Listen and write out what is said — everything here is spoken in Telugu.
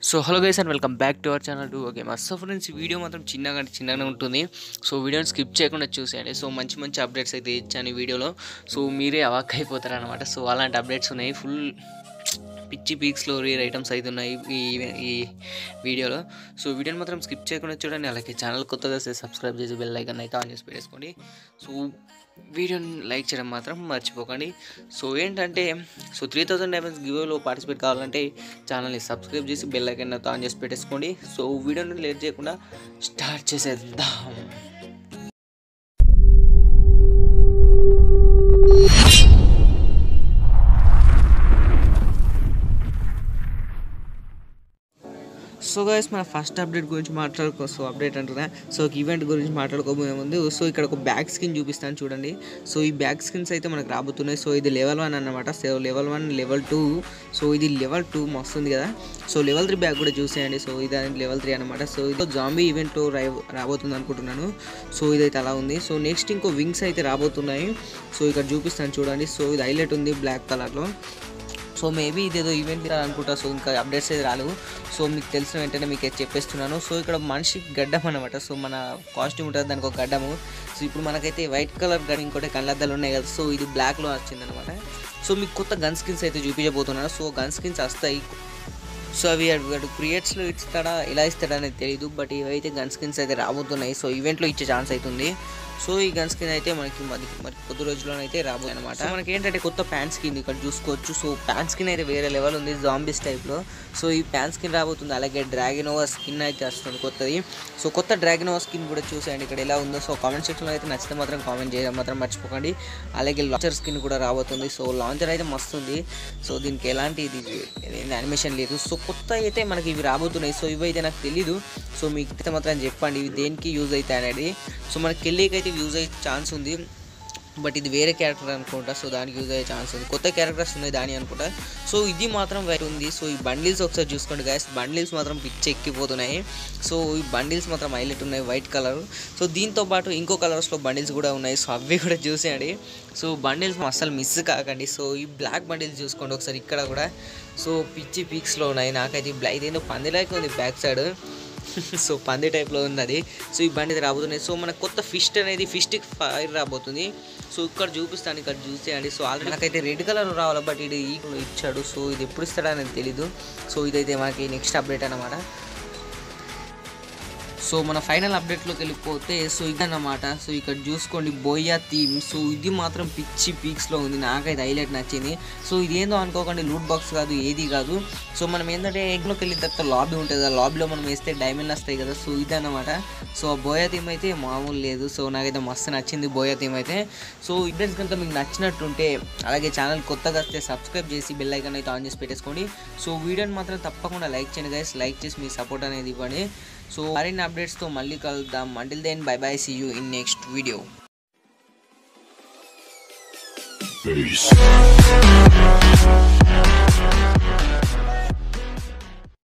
So hello guys and welcome back to our channel to okay మా సో ఫ్రెండ్స్ ఈ వీడియో మాత్రం చిన్నగా అంటే చిన్నగానే ఉంటుంది సో వీడియోని స్కిప్ చేయకుండా చూసేయండి సో మంచి మంచి అప్డేట్స్ అయితే ఇచ్చాను ఈ వీడియోలో సో మీరే అవాక్ అయిపోతారు అనమాట సో అలాంటి అప్డేట్స్ ఉన్నాయి ఫుల్ పిచ్చి పీక్స్లో రేర్ ఐటమ్స్ అయితే ఉన్నాయి ఈ ఈ వీడియోలో సో వీడియోని మాత్రం స్కిప్ చేయకుండా చూడండి అలాగే ఛానల్ కొత్తగా వస్తే సబ్స్క్రైబ్ చేసి బెల్ ఐకన్ అయితే ఆన్ చేసి పెట్టేసుకోండి సో వీడియోని లైక్ చేయడం మాత్రం మర్చిపోకండి సో ఏంటంటే సో త్రీ థౌసండ్ డైమండ్స్ గివ్లో పార్టిసిపేట్ కావాలంటే ఛానల్ని సబ్స్క్రైబ్ చేసి బెల్ ఐకన్ అయితే ఆన్ చేసి పెట్టేసుకోండి సో వీడియోని లేట్ చేయకుండా స్టార్ట్ చేసేద్దాం సో గైస్ మన ఫస్ట్ అప్డేట్ గురించి మాట్లాడుకో సో అప్డేట్ అంటున్నా సో ఒక ఈవెంట్ గురించి మాట్లాడుకోబోయే ముందు సో ఇక్కడ ఒక బ్యాక్ స్కిన్ చూపిస్తాను చూడండి సో ఈ బ్యాక్ స్కిన్స్ అయితే మనకు రాబోతున్నాయి సో ఇది లెవెల్ వన్ అన్నమాట so level one level two so ఇది లెవెల్ టూ వస్తుంది కదా సో లెవెల్ త్రీ బ్యాగ్ కూడా చూసేయండి సో ఇది లెవెల్ త్రీ అనమాట సో ఇది జాంబీ ఈవెంట్ రాబోతుంది అనుకుంటున్నాను సో ఇదైతే అలా ఉంది సో నెక్స్ట్ ఇంకో వింగ్స్ అయితే రాబోతున్నాయి సో ఇక్కడ చూపిస్తాను చూడండి సో ఇది హైలైట్ ఉంది బ్లాక్ కలర్లో సో మేబీ ఇదేదో ఈవెంట్ అనుకుంటా సో ఇంకా అప్డేట్స్ అయితే రాలేవు సో మీకు తెలిసిన వెంటనే మీకు అయితే చెప్పేస్తున్నాను సో ఇక్కడ మనిషి గడ్డం అనమాట సో మన కాస్ట్యూమ్ ఉంటుంది దానికి ఒక గడ్డము సో ఇప్పుడు మనకైతే వైట్ కలర్ గన్ ఇంకోటి కళ్ళద్దాలు ఉన్నాయి కదా సో ఇది బ్లాక్లో వచ్చిందనమాట సో మీకు కొత్త గన్ స్కిన్స్ అయితే చూపించబోతున్నాను సో గన్ స్కిన్స్ వస్తాయి సో అవి వాడు క్రియేట్స్లో ఇస్తాడా ఎలా ఇస్తాడా అనేది తెలియదు బట్ ఇవైతే గన్ స్కిన్స్ అయితే రాబోతున్నాయి సో ఈవెంట్లో ఇచ్చే ఛాన్స్ అవుతుంది సో ఈ గన్ స్కిన్ అయితే మనకి మరి మరి కొద్ది రోజుల్లోనైతే రాబోతుంది అనమాట సో మనకి ఏంటంటే కొత్త ప్యాంట్ స్కిన్ ఇక్కడ చూసుకోవచ్చు సో ప్యాంట్ స్కిన్ అయితే వేరే లెవెల్ ఉంది జాంబీస్ టైప్లో సో ఈ ప్యాంట్ స్కిన్ రాబోతుంది అలాగే డ్రాగన్ ఓవర్ స్కిన్ అయితే వస్తుంది కొత్తది సో కొత్త డ్రాగన్ ఓవర్ స్కిన్ కూడా చూసేయండి ఇక్కడ ఎలా ఉందో సో కామెంట్ సెక్షన్లో అయితే నచ్చితే మాత్రం కామెంట్ చేయడం మాత్రం మర్చిపోకండి అలాగే లాంచర్ స్కిన్ కూడా రాబోతుంది సో లాంచర్ అయితే మస్తు ఉంది సో దీనికి ఎలాంటి ఇది యానిమేషన్ లేదు సో కొత్త అయితే మనకి ఇవి రాబోతున్నాయి సో ఇవి అయితే నాకు తెలీదు సో మీకు అయితే మాత్రం చెప్పండి ఇవి దేనికి యూజ్ అవుతాయి అనేది సో మనకి కెళ్ళికి అయితే యూజ్ అయ్యే ఛాన్స్ ఉంది బట్ ఇది వేరే క్యారెక్టర్ అనుకుంటా సో దానికి యూజ్ అయ్యే ఛాన్స్ ఉంది కొత్త క్యారెక్టర్స్ ఉన్నాయి దాని అనుకుంటా సో ఇది మాత్రం వైట్ ఉంది సో ఈ బండిల్స్ ఒకసారి చూసుకోండి గాయస్ బండిల్స్ మాత్రం పిచ్చి ఎక్కిపోతున్నాయి సో ఈ బండిల్స్ మాత్రం హైలైట్ ఉన్నాయి వైట్ కలర్ సో దీంతో పాటు ఇంకో కలర్స్లో బండిల్స్ కూడా ఉన్నాయి సో అవి కూడా చూసేయండి సో బండిల్స్ అస్సలు మిస్ కాకండి సో ఈ బ్లాక్ బండిల్స్ చూసుకోండి ఒకసారి ఇక్కడ కూడా సో పిచ్చి పీక్స్లో ఉన్నాయి నాకైతే బ్లాక్ ఇదేందో పందిలాగా ఉంది బ్యాక్ సైడ్ సో పంది టైప్లో ఉంది అది సో ఈ బండి అయితే రాబోతున్నాయి సో మన కొత్త ఫిస్ట్ అనేది ఫిస్ట్కి ఫైర్ రాబోతుంది సో ఇక్కడ చూపిస్తాను ఇక్కడ చూసేయండి సో ఆల్రెడీ నాకైతే రెడ్ కలర్ రావాలి బట్ ఇది ఈ ఇచ్చాడు సో ఇది ఎప్పుడు ఇస్తాడో అనేది తెలీదు సో ఇదైతే మనకి నెక్స్ట్ అప్డేట్ అనమాట సో మన ఫైనల్ అప్డేట్లోకి వెళ్ళిపోతే సో ఇదన్నమాట సో ఇక్కడ చూసుకోండి బోయా థీమ్ సో ఇది మాత్రం పిచ్చి పీక్స్లో ఉంది నాకైతే హైలైట్ నచ్చింది సో ఇది ఏందో అనుకోకండి లూట్ బాక్స్ కాదు ఏది కాదు సో మనం ఏంటంటే ఎగ్లోకి వెళ్ళిన తర్వాత లాబీ ఉంటుంది ఆ లాబీలో మనం వేస్తే డైమండ్ వస్తాయి కదా సో ఇదన్నమాట సో ఆ బోయా థీమ్ అయితే మామూలు లేదు సో నాకైతే మస్తు నచ్చింది బోయా థీమ్ అయితే సో ఇడ్రెస్ కనుక మీకు నచ్చినట్టుంటే అలాగే ఛానల్ కొత్తగా వస్తే సబ్స్క్రైబ్ చేసి బెల్ ఐకాన్ అయితే ఆన్ చేసి పెట్టేసుకోండి సో వీడియోని మాత్రం తప్పకుండా లైక్ చేయండి గైస్ లైక్ చేసి మీ సపోర్ట్ అనేది ఇవ్వండి సో మరిన్ని అప్డేట్స్తో మళ్ళీ కలుద్దాం until then bye bye see you in next video Peace.